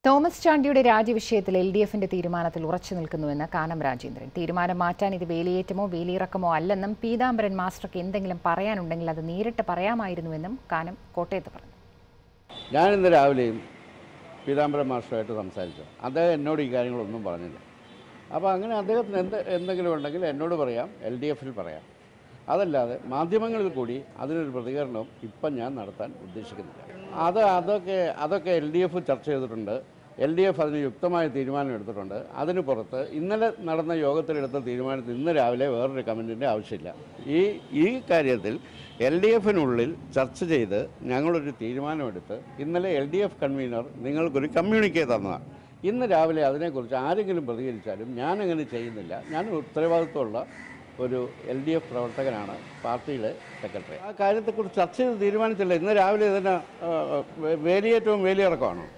Thomas ചാണ്ടിയുടെ രാജിവിഷയത്തിൽ L D എഫിന്റെ തീരുമാനത്തിൽ ഉറച്ചു നിൽക്കുന്നുവെന്ന് കാനം രാജേന്ദ്രൻ തീരുമാനം മാറ്റാൻ ഇത് വേലിയേറ്റമോ വേലിയിറക്കമോ അല്ലെന്നും പീതാംബരൻ മാസ്റ്റർക്ക് എന്തെങ്കിലും പറയാനുണ്ടെങ്കിൽ അത് നേരിട്ട് പറയാമായിരുന്നുവെന്നും കാനം കോട്ടയത്ത് പറഞ്ഞു ഞാൻ ഇന്ന് രാവിലെയും പീതാംബരം മാസ്റ്ററുമായിട്ട് സംസാരിച്ചു അദ്ദേഹം എന്നോട് ഈ കാര്യങ്ങളൊന്നും പറഞ്ഞില്ല അപ്പോൾ അങ്ങനെ അദ്ദേഹത്തിന് എന്ത് എന്തെങ്കിലും ഉണ്ടെങ്കിൽ എന്നോട് പറയാം എൽ ഡി എഫിൽ പറയാം അതല്ലാതെ മാധ്യമങ്ങളിൽ കൂടി അതിനൊരു പ്രതികരണവും ഇപ്പം ഞാൻ നടത്താൻ ഉദ്ദേശിക്കുന്നില്ല അത് അതൊക്കെ അതൊക്കെ എൽ ഡി എഫ് ചർച്ച ചെയ്തിട്ടുണ്ട് എൽ ഡി എഫ് അതിന് യുക്തമായ തീരുമാനം എടുത്തിട്ടുണ്ട് അതിന് പുറത്ത് ഇന്നലെ നടന്ന യോഗത്തിലെടുത്ത തീരുമാനത്തിൽ ഇന്ന് രാവിലെ വേറൊരു കമൻറ്റിൻ്റെ ആവശ്യമില്ല ഈ ഈ കാര്യത്തിൽ എൽ ഡി എഫിനുള്ളിൽ ചർച്ച ചെയ്ത് ഞങ്ങളൊരു തീരുമാനമെടുത്ത് ഇന്നലെ എൽ ഡി എഫ് കൺവീനർ നിങ്ങൾക്കൊരു കമ്മ്യൂണിക്കേ തന്നതാണ് ഇന്ന് രാവിലെ അതിനെക്കുറിച്ച് ആരെങ്കിലും പ്രതികരിച്ചാലും ഞാനങ്ങനെ ചെയ്യുന്നില്ല ഞാൻ ഉത്തരവാദിത്വമുള്ള ഒരു എൽ ഡി എഫ് പ്രവർത്തകനാണ് പാർട്ടിയുടെ സെക്രട്ടറി ആ കാര്യത്തെക്കുറിച്ച് ചർച്ച ചെയ്ത് തീരുമാനിച്ചില്ല ഇന്ന് രാവിലെ ഇതിന് ആ, വേ- വേലിയേറ്റവും വേലിയിറക്കമാണോ